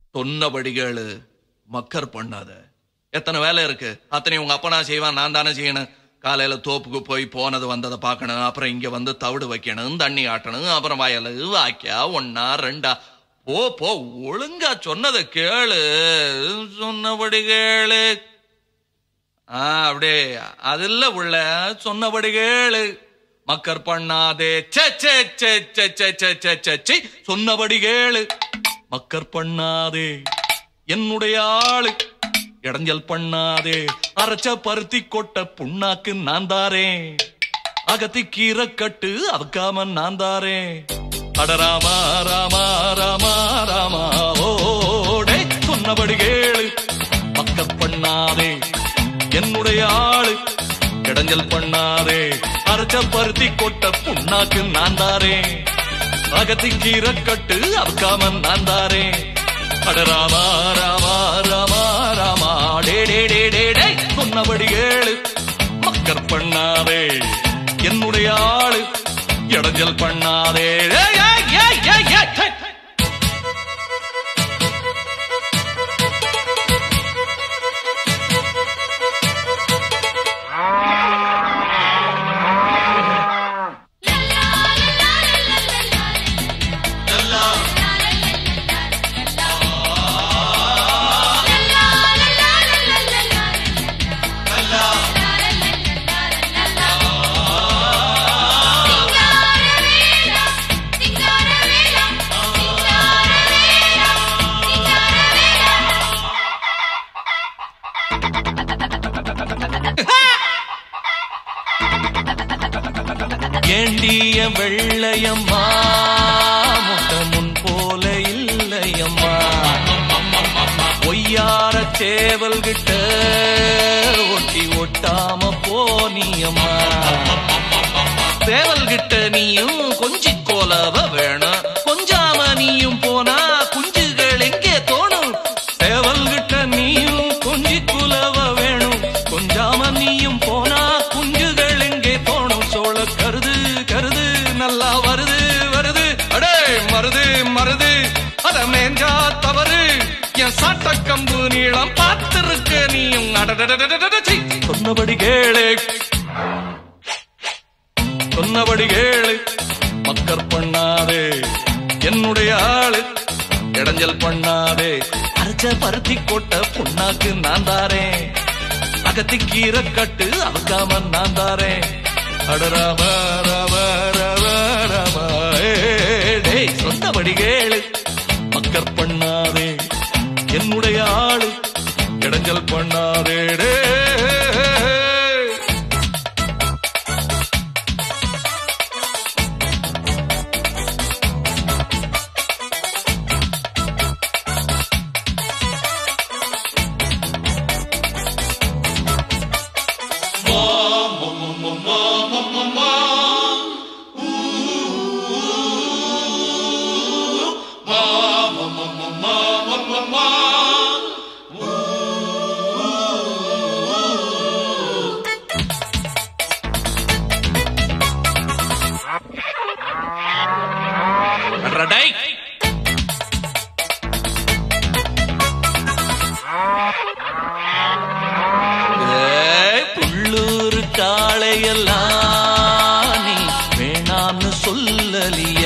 சொன்னபடி கேளு மக்கர் பண்ணாத எத்தனை வேலை இருக்கு அத்தனை உங்க அப்பனா செய்வான் நான் தானே செய்யணும் காலையில தோப்புக்கு போய் போனது வந்ததை பார்க்கணும் அப்புறம் இங்க வந்து தவிடு வைக்கணும் தண்ணி ஆட்டணும் அப்புறம் வயலு வாக்கியா ஒன்னா ரெண்டா போ போ ஒழுங்கா சொன்னதை கேளு சொன்னபடி கேளு ஆ அப்படியே அதில்ல உள்ள சொன்னபடி கேளு மக்கர் பண்ணாதே சே சே சே சே சே சே சே சே சே சொன்னபடி கேளு மக்கர் பண்ணாதே என்னுடைய ஆளு இடைஞ்சல் பண்ணாதே அரைச்ச பருத்தி கொட்ட புண்ணாக்கு நான் தாரேன் அகத்தி கீரை கட்டு அதுக்காம நான் தாரேன் அட ராமா ராமா ராமா ராமா ஓடே சொன்னபடி கேளு மக்கர் பண்ணாதே என்னுடைய ஆளு இடைஞ்சல் பண்ணாதே அரைச்ச பருத்தி கொட்ட புண்ணாக்கு நான் தாரேன் அகத்தி கீரை கட்டு அதுக்காம நான் தாரேன் அட ராமா ராமா ராமா ராமா டே டே டே டே டே சொன்னபடி கேளு மக்கர் பண்ணாதே என்னுடைய ஆளு இடைஞ்சல் பண்ணாதே ஏய், ஏய், ஏய், ஏய், ஏய், ஏய். ஏண்டிய வெள்ளையம்மா முட்ட முன் போல இல்லையம்மா ஒய்யார சேவல் கிட்ட ஒட்டி ஒட்டாம போனியம்மா சேவல் கிட்ட நீயும் கொஞ்சி கோலவ வேணும் கொஞ்சாம நீயும் போனா குஞ்சுகள் எங்கே தோணும் சேவல் கிட்ட நீயும் கொஞ்சி குலவ வேணும் கொஞ்சாம நீயும் போனா குஞ்சுகள் எங்கே தோணும் சோழ கருது கருது நல்லா வருது வருது அடே மருது மருது அத மேஞ்சா தவறு என் சாட்ட கம்பு நீளம் பார்த்திருக்க நீயும் அடடடடடடட, சீ. சொன்னபடி கேளு சொன்னபடி கேளு மக்கர் பண்ணாதே என்னுடைய ஆளு இடைஞ்சல் பண்ணாதே அரைச்ச பருத்தி கொட்ட புண்ணாக்கு நான் தாரேன் அகத்தி கீரை கட்டு அவக்காம நான் தாரேன் அட ராம ராம ராம ராம ஏ, டேய் சொன்னபடி கேளு மக்கர் பண்ணாதே என்னுடைய ஆளு இடைஞ்சல் பண்ணாதே டே அடடா, டேய். ஏய், புள்ளூரு காளையெல்லாம் நீ வேணான்னு சொல்லலிய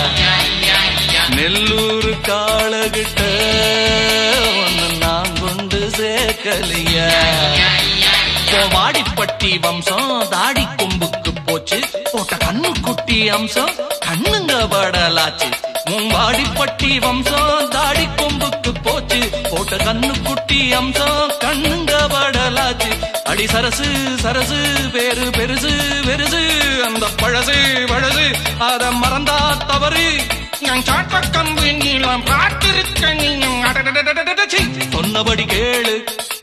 நெல்லூர் காளகிட்ட ஒன்னு நான் கொண்டு சேர்க்கலிய இப்போ வாடிப்பட்டி வம்சம் தாடி கொம்புக்கு போச்சு போட்ட கண்ணு குட்டி அம்சம் கண்ணுங்க படலாச்சு உன் வாடிப்பட்டி வம்சம் தாடி கொம்புக்கு போச்சு போட்ட கண்ணு குட்டி அம்சம் கண்ணுங்க படலாச்சு அடி சரசு சரசு பேரு பெருசு பெருசு அந்த பழசு பழசு அத மறந்தா தவறு நான் சாட்ட கம்பு நீளம் பார்த்திருக்க நீயும் அடடடடடடட, சீ. சொன்னபடி கேளு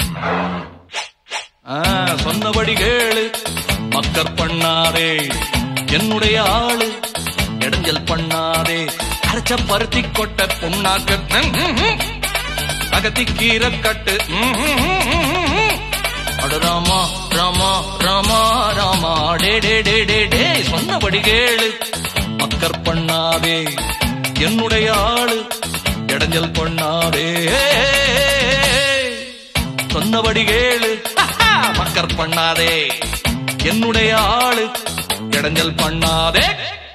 ஆ, சொன்னபடி கேளு மக்கர் பண்ணாதே என்னுடைய ஆளு இடைஞ்சல் பண்ணாதே அரைச்ச பருத்தி கொட்ட புண்ணாக்கு ம், ம், ம். அகத்தி கீரை கட்டு ம், ம், ம், ம், ம். அட ராமா ராமா ராமா ராமா டே டே டே டே டே சொன்னபடி கேளு மக்கர் பண்ணாதே என்னுடைய ஆளு இடைஞ்சல் பண்ணாதே சொன்னபடி கேளு மக்கர் பண்ணாதே என்னுடைய ஆளு இடைஞ்சல் பண்ணாதே